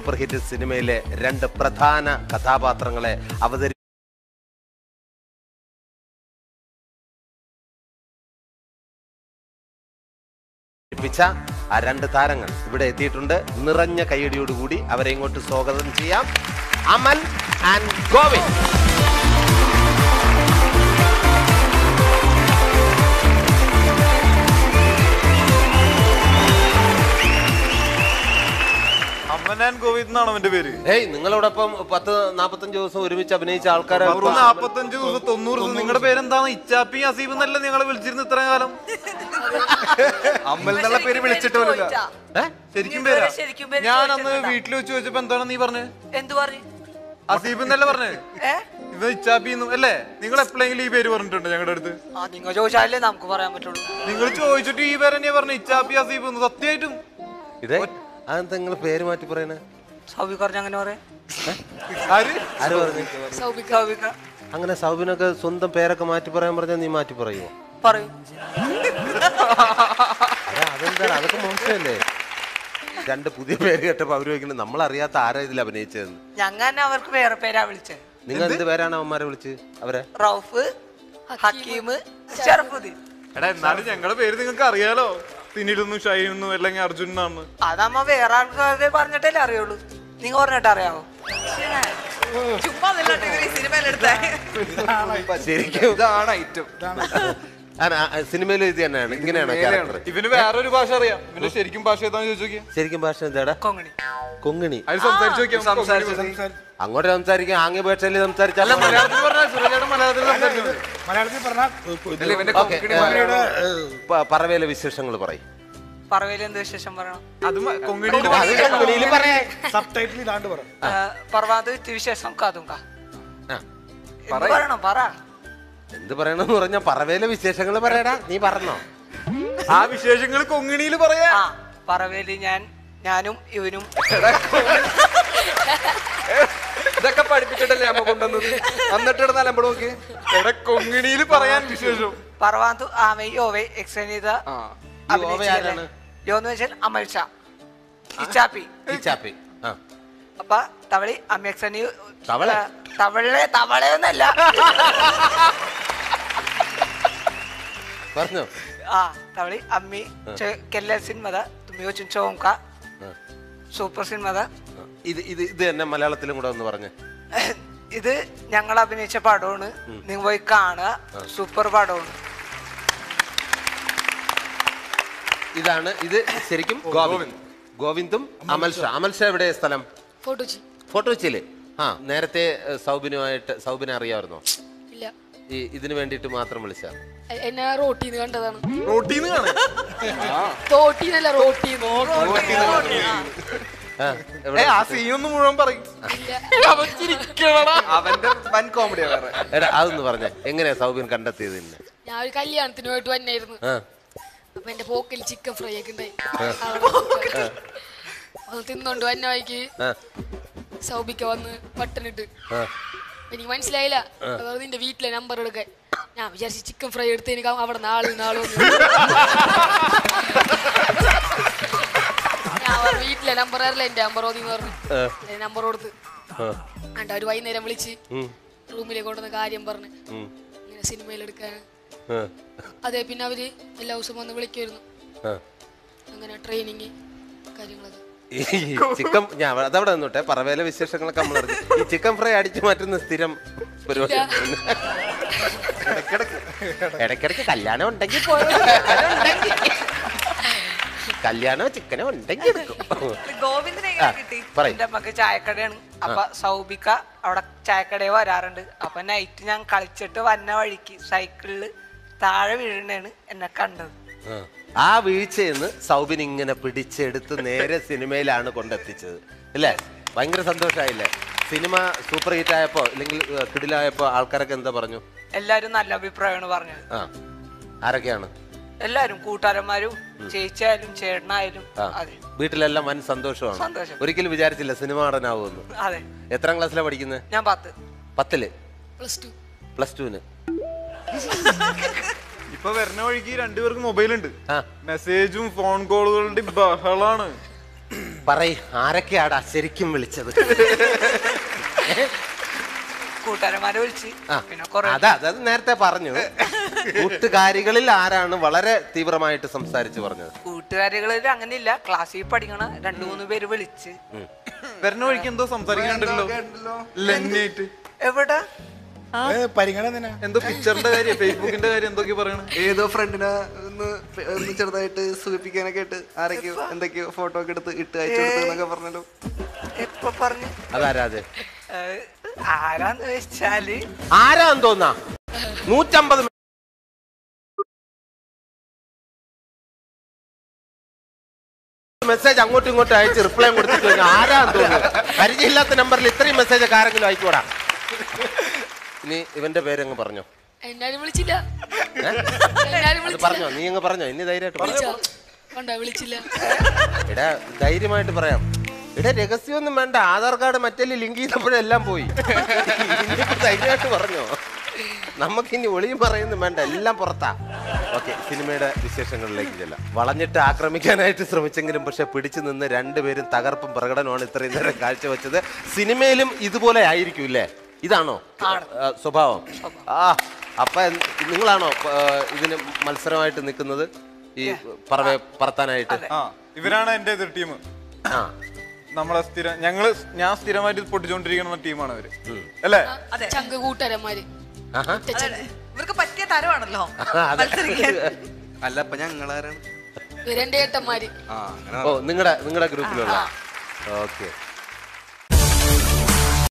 Super hit സിനിമയിലെ രണ്ട് പ്രധാന കഥാപാത്രങ്ങളെ അവതരി പ്പിച്ച ആ രണ്ട് താരങ്ങൾ ഇവിടെ എത്തിയിട്ടുണ്ട് നിറഞ്ഞ കൈയടിയോടുകൂടി അവരെ ഇങ്ങോട്ട് സ്വാഗതം ചെയ്യാം അമൽ ആൻഡ് ഗോവിന്ദ് അമ്മനാൻ ഗോവിന്ദ് എന്നാണ് അവന്റെ പേര് ഏയ് നിങ്ങളോടൊപ്പം പത്ത് നാപ്പത്തഞ്ച് ദിവസം ഒരുമിച്ച് അഭിനയിച്ച ആൾക്കാരെ വെറും നാപ്പത്തഞ്ച് ദിവസം തൊണ്ണൂറ് ദിവസം നിങ്ങളുടെ പേരെന്താണ് ഇച്ചാപ്പി അസീബ് എന്നല്ല നിങ്ങളെ വിളിച്ചിരുന്നു ഇത്രയും കാലം അമ്മൽ എന്നുള്ള പേര് വിളിച്ചിട്ടില്ല ഏ? ശരിക്കും പേരാ ശരിക്കും പേര് ഞാൻ അന്ന് ചോദിച്ചിട്ടുണ്ടാ? വീട്ടിൽ വെച്ച് ചോദിച്ചപ്പോ എന്താണ് നീ പറഞ്ഞത് എന്തു പറയും അസീബ് എന്നല്ല പറഞ്ഞത് ഏ ഇത് ഇച്ചാപ്പി എന്നും അല്ലേ നിങ്ങൾ എപ്പോഴെങ്കിലും ഈ പേര് പറഞ്ഞിട്ടുണ്ട് ഞങ്ങളുടെ അടുത്ത് ആ നിങ്ങൾ ചോദിച്ചാലേ നമുക്ക് പറയാൻ പറ്റുള്ളൂ നിങ്ങൾ ചോദിച്ചിട്ട് ഈ പേര് തന്നെയാ പറഞ്ഞു ഇച്ചാപ്പി അസീബ് എന്ന് സത്യമായിട്ടും ഇതേ അതെന്താ നിങ്ങൾ പേര് മാറ്റി പറയണേ സൗബി പറഞ്ഞ അങ്ങനെ പറയാം ആര് ആര് പറഞ്ഞു സൗബിക്ക സൗബിക്ക അങ്ങനെ സൗബിനൊക്കെ സ്വന്തം പേരൊക്കെ മാറ്റി പറയാൻ പറഞ്ഞാൽ നീ മാറ്റി പറയുമോ പറയും അതാ അതെന്താണ് അതൊക്കെ മോശമല്ലേ രണ്ട് പുതിയ പേര് കേട്ടപ്പോ അവര് ചോദിക്കുന്നത് നമ്മൾ അറിയാത്ത ആരാ ഇതിൽ അഭിനയിച്ചതെന്ന് ഞങ്ങൾ അവർക്ക് വേറെ പേരാ വിളിച്ചത് നിങ്ങൾ എന്ത് പേരാണ് അവന്മാരെ വിളിച്ച് അവരെ റൌഫ് ഹക്കീം ഷറഫുദ്ദീൻ എടാ എന്നാലും ഞങ്ങളുടെ പേര് നിങ്ങൾക്ക് അറിയാലോ പിന്നീടൊന്നും ഷൈനൊന്നും അല്ലെങ്കിൽ അർജുൻ എന്നാണ് അതമ്മ വേറെ ആൾക്കാരെ പറഞ്ഞിട്ടല്ലേ അറിയുള്ളൂ നിങ്ങൾ പറഞ്ഞിട്ട് അറിയാവോ ചുമ്മാ നിന്നിട്ട് ഇവര് ഈ സിനിമയിലെടുത്തേ ശരിക്കും ഇതാണ് ഐറ്റം സിനിമയിൽ ഇത് തന്നെയാണ് ഇങ്ങനെയാണ് ക്യാരക്ടർ ഇവന് വേറൊരു ഭാഷ അറിയാം ഇവന്റെ ശരിക്കും ഭാഷ ഏതാന്ന് ചോദിച്ചു നോക്കിയാ ശരിക്കും ഭാഷ എന്താടാ കൊങ്ങണി കൊങ്ങിണി അത് സംസാരിച്ചു നോക്കിയാ നമുക്ക് സംസാരിച്ചു കൊങ്ങിണി പറയും. അങ്ങോട്ട് സംസാരിക്കാൻ ആംഗ്യ ഭാഷയിൽ സംസാരിച്ചാൽ അല്ല മലയാളത്തിൽ പറഞ്ഞാൽ സുരജയുടെ മലയാളത്തിൽ സംസാരിക്കുന്നത് മലയാളത്തിൽ പറഞ്ഞാൽ അല്ല, ഇവന്റെ ഓക്കെ കൊക്കിണി ഭാഷയുടെ പറവേലെ വിശേഷങ്ങൾ പറയും പറവയിൽ എന്ത് വിശേഷം പറയണം അത് മ- കൊങ്ങിണിയിൽ സബ് ടൈറ്റിൽ ഇതാണ്ട് പറ ആ, പറവാത് വിശേഷം കാതുങ്ക ആ, എന്ത് പറയണം പറ എന്ത് പറയണമെന്ന് പറഞ്ഞാ പറവേലെ വിശേഷങ്ങൾ പറയടാ നീ പറഞ്ഞോ ആ വിശേഷങ്ങൾ കൊങ്ങിണിയിൽ പറയാ ആ പറവേലി ഞാൻ ഞാനും ഇവനും ഇതൊക്കെ പഠിപ്പിച്ചിട്ടല്ലേ അമ്മ കൊണ്ടുവന്നത് എന്നിട്ട് ഇടുന്ന അലമ്പട് നോക്കി എടാ കൊങ്ങിണിയിൽ പറയാൻ വിശേഷം പറവാന്തു ആമൈ യോവൈ എക്സനിത ആ ഈ ഓവ ആരാണ്? യോ എന്ന് വെച്ചാൽ അമൽ ഷാ ഇച്ചാപ്പി ഈ ചാപ്പി ആ അപ്പൊ തവളി അമ്മ എക്സനി തവള? തവളെ തവളയൊന്നല്ല പറഞ്ഞോ ആ തവളി അമ്മി ಕೆಲ್ಲ ಸಿನಿಮಾದ ತುಂಬ ಯೋಚನೆ ಚೌಂಕ സൂപ്പർ സിനിമത ഇത് ഇത് ഇത് തന്നെ മലയാളത്തിലും കൂടെ ഒന്ന് പറഞ്ഞേ ഇത് ഞങ്ങൾ അഭിനയിച്ച പടമാണ് നിങ്ങൾ പോയി കാണുക സൂപ്പർ പടമാണ് ഇതാണ് ഇത് ശരിക്കും ഗോവിന്ദ് ഗോവിന്ദും അമൽ ഷാ അമൽ ഷാ എവിടെ സ്ഥലം ഫോട്ടോജി ഫോട്ടോ വെച്ചില്ലേ ആ നേരത്തെ ഏഹ്, സൗബിനുമായിട്ട് സൗബിനെ അറിയാമായിരുന്നോ ഇല്ല ഈ ഇതിന് വേണ്ടിയിട്ട് മാത്രം വിളിച്ച എ- എന്നെ റോട്ടീന്ന് കണ്ടതാണ് റോട്ടീന്ന് കാണാം തോട്ടീന്നല്ല റോട്ടീന്ന് ഏ ആ സീനൊന്നും മുഴുവൻ പറയും അവൻ ചിരിക്കണടാ. അവന്റെ വൻ കോമഡിയാ വേറെ എടാ അതൊന്ന് പറഞ്ഞേ എങ്ങനെയാ സൗബിൻ കണ്ടെത്തിയത് നിന്നെ ഞാൻ ഒരു കല്യാണത്തിന് പോയിട്ട് വന്നായിരുന്നു ആ അപ്പൊ എന്റെ പോക്കിൽ ചിക്കൻ ഫ്രൈ ഒക്കെ ഉണ്ടായി അത് തിന്നോണ്ട് വന്ന വഴിക്ക് ആ സൗബിക്ക വന്ന് പട്ടനിട്ട് ആ എനിക്ക് മനസ്സിലായില്ല അതായത് നിന്റെ വീട്ടിലെ നമ്പർ എടുക്കാൻ ഞാൻ വിചാരിച്ചു ചിക്കൻ ഫ്രൈ എടുത്ത് എനിക്ക് അവിടെ നാളെ നാളെ ഞാൻ പറഞ്ഞു, വീട്ടിലെ നമ്പർ അറിയില്ല എന്റെ നമ്പർ ഓതി പറഞ്ഞു നമ്പർ കൊടുത്ത് കണ്ട അവര് വൈകുന്നേരം വിളിച്ച് ഉം, റൂമിലേക്ക് കൊണ്ടുവന്ന കാര്യം പറഞ്ഞ് ഉം, ഇങ്ങനെ സിനിമയിൽ എടുക്കാൻ ആ, അതെ പിന്നെ അവര് എല്ലാ ദിവസവും വന്ന് വിളിക്കുമായിരുന്നു ആ. അങ്ങനെ ട്രെയിനിങ് കാര്യങ്ങളൊക്കെ ഈ ചിക്കൻ ഞാൻ അതവിടെ നിന്നോട്ടെ പറവേല വിശേഷങ്ങളൊക്കെ നമ്മൾ അറിഞ്ഞു ഈ ചിക്കൻ ഫ്രൈ അടിച്ചു മാറ്റുന്ന സ്ഥിരം പരിപാടി ഇടയ്ക്കിടയ്ക്ക് ഇടയ്ക്കിടയ്ക്ക് കല്യാണം ഉണ്ടെങ്കിൽ പോയോ കല്യാണോ ചിക്കനോ ഉണ്ടെങ്കിൽ എടുക്കും ഗോവിന്ദനെ ആ, എങ്ങനെ കിട്ടി പറയ്. എന്റെ അമ്മക്ക് ചായക്കടയാണ് അപ്പൊ സൗബിക്ക അവിടെ ചായക്കടയിൽ വരാറുണ്ട് അപ്പൊ നൈറ്റ് ഞാൻ കളിച്ചിട്ട് വന്ന വഴിക്ക് സൈക്കിളില് താഴെ വീഴണേണ് എന്നെ കണ്ടത് ആ. ആ വീഴ്ചയെന്ന് സൗബിൻ ഇങ്ങനെ പിടിച്ചെടുത്ത് നേരെ സിനിമയിലാണ് കൊണ്ടെത്തിച്ചത് അല്ലേ ഭയങ്കര സന്തോഷമായില്ലേ സിനിമ സൂപ്പർ ഹിറ്റ് ആയപ്പോ അല്ലെങ്കിൽ ഏഹ്, കിടിലായപ്പോ ആൾക്കാരൊക്കെ എന്താ പറഞ്ഞു എല്ലാരും നല്ല അഭിപ്രായമാണ് പറഞ്ഞത് ആ ആരൊക്കെയാണ് എല്ലാരും കൂട്ടുകാരന്മാരും ചേച്ചിയായാലും ചേട്ടനായാലും ആ അതെ വീട്ടിലെല്ലാം വൻ സന്തോഷമാണ് സന്തോഷം. ഒരിക്കലും വിചാരിച്ചില്ല സിനിമ നടനാവുമെന്ന് അതെ എത്രാം ക്ലാസ്സിലാണ് പഠിക്കുന്നത് ഞാൻ പത്ത് പത്തില് പ്ലസ് ടു പ്ലസ് ടുവിന് ഇപ്പൊ വരുന്ന വഴിക്ക് രണ്ടുപേർക്ക് മൊബൈൽ ഉണ്ട് ആ മെസ്സേജും ഫോൺ കോളുകളുടെ ബഹളാണ് പറയ് ആരൊക്കെയാടാ ശരിക്കും വിളിച്ചത് കൂട്ടുകാരന്മാരെ വിളിച്ച് ആ, പിന്നെ കൊറേ അതാ അത് നേരത്തെ പറഞ്ഞു കൂട്ടുകാരികളിൽ ആരാണ് വളരെ തീവ്രമായിട്ട് സംസാരിച്ചു പറഞ്ഞത് കൂട്ടുകാരികളിൽ അങ്ങനെയില്ല ക്ലാസ്സിൽ പഠിക്കണ രണ്ടു മൂന്ന് പേര് വിളിച്ച് വരുന്ന വഴിക്ക് എന്തോ സംസാരിക്കണ്ടല്ലോ ലെന്നായിട്ട് എവിടെ ഏ, പരിഗണന എന്തിനാ? എന്തോ പിക്ചറിന്റെ കാര്യം ഫേസ്ബുക്കിന്റെ കാര്യം എന്തൊക്കെ പറയണേ ഏതോ ഫ്രണ്ടിനെ ഒന്ന് ഫെ- ഒന്ന് ചെറുതായിട്ട് സൂചിപ്പിക്കാനൊക്കെ ഇട്ട് ആരൊക്കെയോ എന്തൊക്കെയോ ഫോട്ടോ ഒക്കെ എടുത്ത് ഇട്ട് അയച്ചു കൊടുത്തു എന്നൊക്കെ പറഞ്ഞല്ലോ എപ്പൊ പറഞ്ഞു അതാരാ അത് ഏഹ്, ആരാന്ന് വെച്ചാല് ആരാന്ന് തോന്നാ നൂറ്റമ്പത് മെസ്സേജ് അങ്ങോട്ടും ഇങ്ങോട്ടും അയച്ച് റിപ്ലൈ കൊടുത്തിട്ട് കഴിഞ്ഞാൽ ആരാന്ന് തോന്നുന്നു പരിചയമില്ലാത്ത നമ്പറിൽ ഇത്രയും മെസ്സേജ് ഒക്കെ ആരെങ്കിലും അയക്കൂടാ ഇനി ഇവന്റെ പേരങ്ങ് പറഞ്ഞോ എന്നാലും വിളിച്ചില്ല ഏ? എന്നാലും അത് വിളിച്ചില്ല പറഞ്ഞോ നീ അങ്ങ് പറഞ്ഞോ ഇനി ധൈര്യമായിട്ട് പറഞ്ഞോ വിളിച്ചോ കണ്ടോ വിളിച്ചില്ല എടാ ധൈര്യമായിട്ട് പറയാം എടാ രഹസ്യമൊന്നും വേണ്ട ആധാർ കാർഡ് മറ്റേ ലിങ്ക് ചെയ്തപ്പോഴെല്ലാം പോയി ഇനിയിപ്പോ ധൈര്യമായിട്ട് പറഞ്ഞോ നമുക്കിനി ഒളിയും പറയുന്നും വേണ്ട എല്ലാം പുറത്താ ഓക്കെ സിനിമയുടെ വിശേഷങ്ങളിലേക്ക് ചെല്ലാം വളഞ്ഞിട്ട് ആക്രമിക്കാനായിട്ട് ശ്രമിച്ചെങ്കിലും പക്ഷെ പിടിച്ചു നിന്ന് രണ്ടുപേരും തകർപ്പും പ്രകടനമാണ് ഇത്രയും നേരം കാഴ്ചവെച്ചത് സിനിമയിലും ഇതുപോലെ ആയിരിക്കും ഇല്ലേ ഇതാണോ ആ, സ്വഭാവം ആ അപ്പൊ എന്ത്- നിങ്ങളാണോ ആ, ഇതിന് മത്സരമായിട്ട് നിൽക്കുന്നത് ഈ പറവെ പറത്താനായിട്ട് ആ ഇവരാണ് എന്റെ എതിർ ടീം ആ നമ്മളെ സ്ഥിരം ഞങ്ങള് ഞാൻ സ്ഥിരമായിട്ട് പൊട്ടിച്ചോണ്ടിരിക്കുന്ന ടീമാണ് അവര് അല്ലേ ചങ്ക കൂട്ടുകാരന്മാര് ആഹാ. ഒറ്റ ചങ്ക്. ഇവർക്ക് പറ്റിയ തരമാണല്ലോ അതെ. മത്സരിക്കാൻ അല്ല അപ്പൊ ഞങ്ങളാരാണ് ഇവരെന്റെ ഏട്ടന്മാര് ആ അങ്ങനെ ഓ നിങ്ങളുടെ നിങ്ങളുടെ ഗ്രൂപ്പിലുള്ള ഓക്കെ